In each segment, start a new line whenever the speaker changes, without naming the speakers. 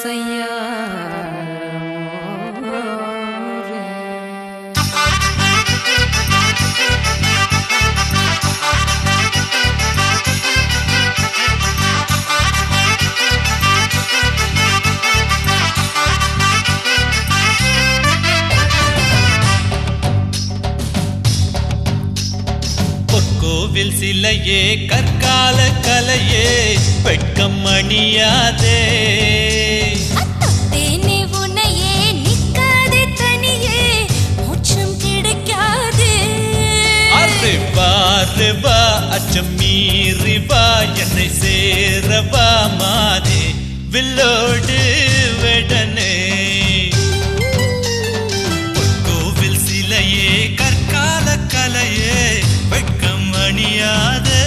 சையா மோரே.
பொற்கோவில் சிலையே கற்கால கலையே வெட்கம் அணியாதே
அத்தத்தேனே உன்னையே நிற்காதே தனியே மோட்சம் கிடைக்காது
அறிவா அறிவா அச்சம் மீறி வா என்னை சேரவா மாதே வில்லோடு வெடனே பொற்கோவில் சிலையே கற்கால கலையே வெட்கம் அணியாதே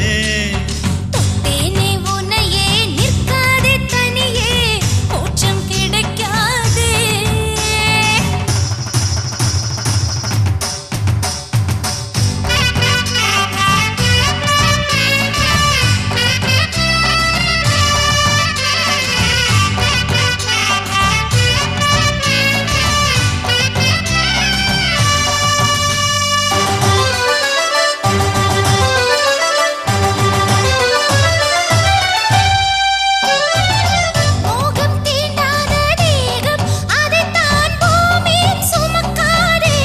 தேனே உன்னையே நிற்காதே தனியே மோட்சம் கிடைக்காது மோகம் தீண்டாத தேகம் அதைத்தான் பூமியில் சுமக்காதே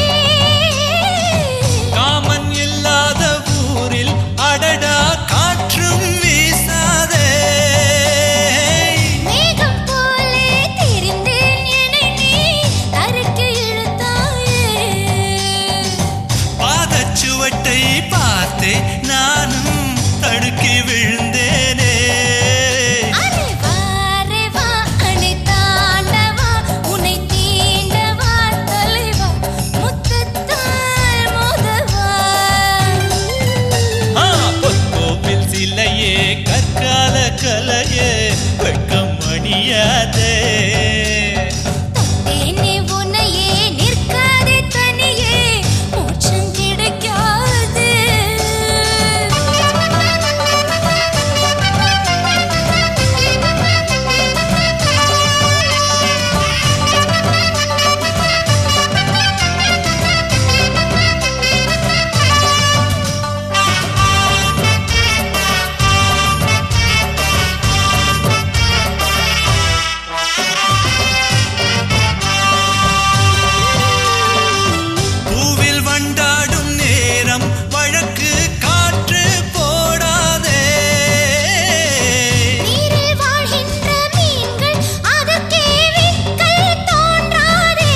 காமன் இல்லாத ஊரில் அடடா காற்றும் வீசாதே
மேகம் போலே தெரிந்தேன் என்னை நீ தரைக்கு இழுத்தாயே
பாதச்சுவட்டை பார்த்தே நானும் தடுக்கி விழுந்தேனே
அரே வா அரே வா அணை தாண்டவா உன்னை தீண்டவா தலைவா முத்தத்தால் மோதவா
ஆ, பொற்கோவில் சிலையே கற்கால கலையே வெட்கம் அணியாதே
தேனே உன்னையே நிற்காதே தனியே மோட்சம் கிடைக்காது
பூவில் வண்டாடும் நேரம் வழக்கு காற்று போடாதே
நீரில் வாழ்கின்ற மீன்கள் அதற்கே விக்கல் தோன்றாதே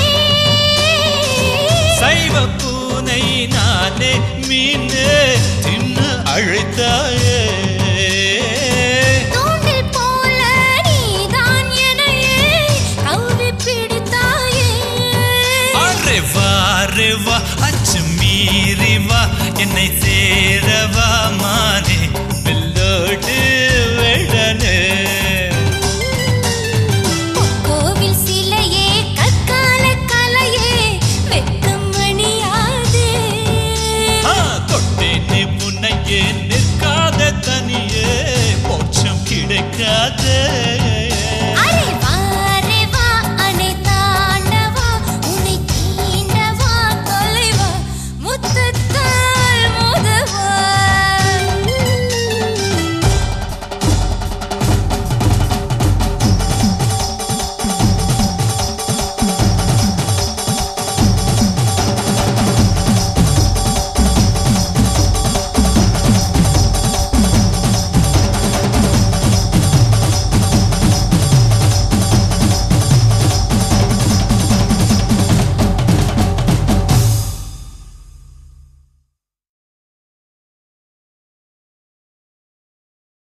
சைவ பூனை நானே மீன் தின்னு அழைத்தாயே
தூண்டில் போல நீதான் என்னையே கவ்வி பிடித்தாயே
அரே வா அரே வா